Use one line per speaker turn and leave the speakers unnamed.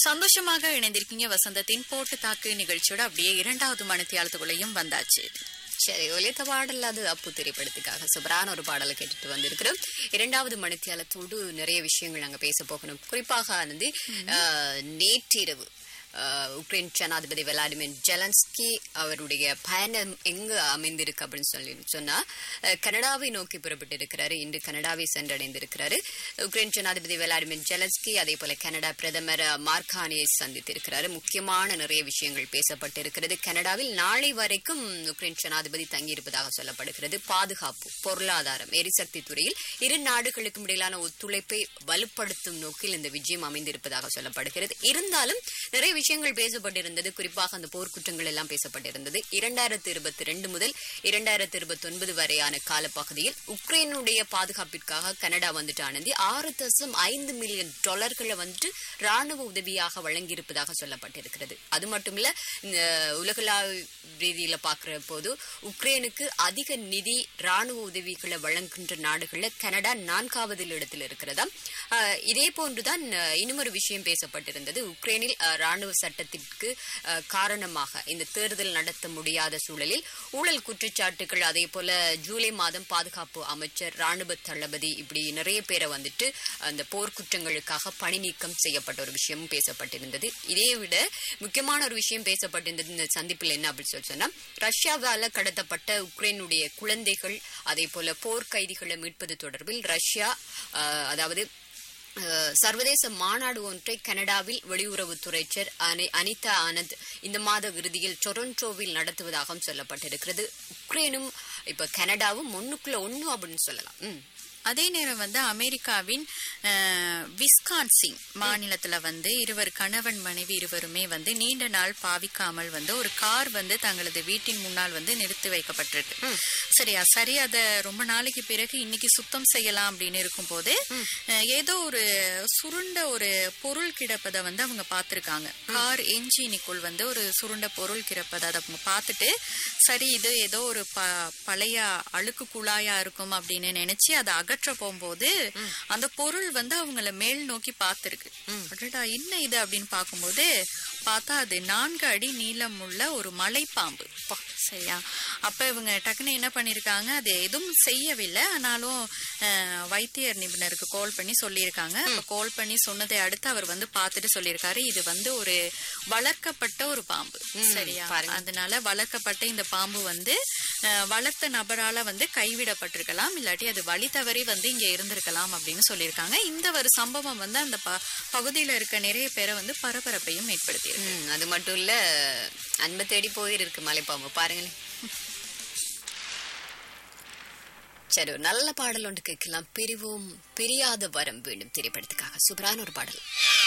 சந்தோஷமாக இணைந்திருக்கீங்க வசந்தத்தின் போட்டு தாக்கு நிகழ்ச்சியோட அப்படியே இரண்டாவது மணித்தியாலத்துக்குள்ளேயும் வந்தாச்சு
சரி ஒலித்த பாடல் அது அப்பு திரைப்படத்துக்காக சூப்பரான ஒரு பாடலை கேட்டுட்டு வந்திருக்கிறோம் இரண்டாவது மணித்தியாலத்தோடு நிறைய விஷயங்கள் நாங்க பேச போகணும் குறிப்பாக ஆனந்தி ஆஹ், நேற்றிரவு ஆஹ், உக்ரைன் ஜனாதிபதி விளாடிமிர் ஜெலன்ஸ்கி அவருடைய பயணம் எங்கு அமைந்திருக்கு அப்படின்னு சொல்லி சொன்னா ஆஹ், கனடாவை நோக்கி புறப்பட்டிருக்கிறாரு இன்று கனடாவை சென்றடைந்திருக்கிறாரு உக்ரைன் ஜனாதிபதி விளாடிமிர் ஜெலன்ஸ்கி அதே போல கனடா பிரதமர் மார்கானியை சந்தித்திருக்கிறாரு முக்கியமான நிறைய விஷயங்கள் பேசப்பட்டிருக்கிறது கனடாவில் நாளை வரைக்கும் உக்ரைன் ஜனாதிபதி தங்கியிருப்பதாக சொல்லப்படுகிறது பாதுகாப்பு பொருளாதாரம் எரிசக்தி துறையில் இரு நாடுகளுக்கும் இடையிலான ஒத்துழைப்பை வலுப்படுத்தும் நோக்கில் இந்த விஜயம் அமைந்திருப்பதாக சொல்லப்படுகிறது இருந்தாலும் நிறைய விஷயங்கள் பேசப்பட்டிருந்தது குறிப்பாக அந்த போர்க்குற்றங்கள் எல்லாம் பேசப்பட்டிருந்தது இரண்டாயிரத்தி இருபத்தி ரெண்டு முதல் இரண்டாயிரத்தி இருபத்தி ஒன்பது வரையான காலப்பகுதியில் உக்ரைனுடைய பாதுகாப்பிற்காக கனடா வந்துட்டு ஆனந்தி ஆறு தசம் ஐந்து மில்லியன் டாலர்களை வந்துட்டு ராணுவ உதவியாக வழங்கியிருப்பதாக சொல்லப்பட்டிருக்கிறது அது மட்டும் இல்ல இந்த உலகளாவிய ரீதியில பார்க்கிற போது உக்ரைனுக்கு அதிக நிதி ராணுவ உதவிகளை வழங்குகின்ற நாடுகள்ல கனடா நான்காவது இடத்தில் இருக்கிறதா ஆஹ், இதே போன்றுதான் ஆஹ், இன்னும் ஒரு விஷயம் பேசப்பட்டிருந்தது உக்ரைனில் ஆஹ், ராணுவ சட்டத்திற்கு ஆஹ், காரணமாக இந்த தேர்தல் நடத்த முடியாத சூழலில் ஊழல் குற்றச்சாட்டுகள் அதே போல ஜூலை மாதம் பாதுகாப்பு அமைச்சர் ராணுவ தளபதி இப்படி நிறைய பேரை வந்துட்டு அந்த போர்க்குற்றங்களுக்காக பணி நீக்கம் செய்யப்பட்ட ஒரு விஷயமும் பேசப்பட்டிருந்தது இதை விட முக்கியமான ஒரு விஷயம் பேசப்பட்டிருந்தது இந்த சந்திப்பில் என்ன அப்படின்னு சொல்லி சொன்னா ரஷ்யாவால கடத்தப்பட்ட உக்ரைனுடைய குழந்தைகள் அதே போல போர் கைதிகளை மீட்பது தொடர்பில் ரஷ்யா ஆஹ், அதாவது அஹ், சர்வதேச மாநாடு ஒன்றை கனடாவில் வெளியுறவுத்துறை அமைச்சர் அனி- அனிதா ஆனந்த் இந்த மாத இறுதியில் டொரண்டோவில் நடத்துவதாகவும் சொல்லப்பட்டிருக்கிறது உக்ரைனும் இப்ப கனடாவும் ஒண்ணுக்குள்ள ஒண்ணு அப்படின்னு சொல்லலாம் ம்.
அதே நேரம் வந்து அமெரிக்காவின் அஹ், விஸ்கான்சின் மாநிலத்துல வந்து இருவர் கணவன் மனைவி இருவருமே வந்து நீண்ட நாள் பாவிக்காமல் வந்து ஒரு கார் வந்து தங்களது வீட்டின் முன்னால் வந்து நிறுத்தி வைக்கப்பட்டிருக்கு சரியா சரி அத ரொம்ப நாளைக்கு பிறகு இன்னைக்கு சுத்தம் செய்யலாம் அப்படின்னு இருக்கும்போது அஹ், ஏதோ ஒரு சுருண்ட ஒரு பொருள் கிடப்பதை வந்து அவங்க பார்த்திருக்காங்க கார் என்ஜினுக்குள் வந்து ஒரு சுருண்ட பொருள் கிடப்பதை அதை அவங்க பார்த்துட்டு சரி இது ஏதோ ஒரு ப பழைய அழுக்கு குழாயா இருக்கும் அப்படின்னு நினைச்சு அதை அகற்ற போகும்போது அந்த பொருள் வந்து அவங்கள மேல் நோக்கி பார்த்திருக்கு அடடா என்ன இது அப்படின்னு பார்க்கும்போது பார்த்தா அது நான்கு அடி நீளம் உள்ள ஒரு மலைப்பாம்பு பா, சரியா அப்ப இவங்க டக்குன்னு என்ன பண்ணிருக்காங்க அது எதுவும் செய்யவில்லை ஆனாலும் அஹ், வைத்தியர் நிபுணருக்கு கால் பண்ணி சொல்லியிருக்காங்க அப்ப கால் பண்ணி சொன்னதை அடுத்து அவர் வந்து பார்த்துட்டு சொல்லியிருக்காரு இது வந்து ஒரு வளர்க்கப்பட்ட ஒரு பாம்பு சரியா அதனால வளர்க்கப்பட்ட இந்த பாம்பு வந்து அஹ், வளர்த்த நபரால வந்து கைவிடப்பட்டிருக்கலாம் இல்லாட்டி அது வழி தவறி வந்து இங்க இருந்திருக்கலாம் அப்படின்னு சொல்லியிருக்காங்க இந்த ஒரு சம்பவம் வந்து அந்த ப- பகுதியில இருக்க நிறைய பேரை வந்து பரபரப்பையும் ஏற்படுத்தி
ம், அது மட்டும் இல்ல அன்பை தேடி போயிருக்கு மலைப்பாம்பு பாருங்களேன் சரி ஒரு நல்ல பாடல் ஒன்று கேட்கலாம் பிரிவோம் பிரியாத வரம் வேண்டும் திரைப்படத்துக்காக சூப்பரான ஒரு பாடல்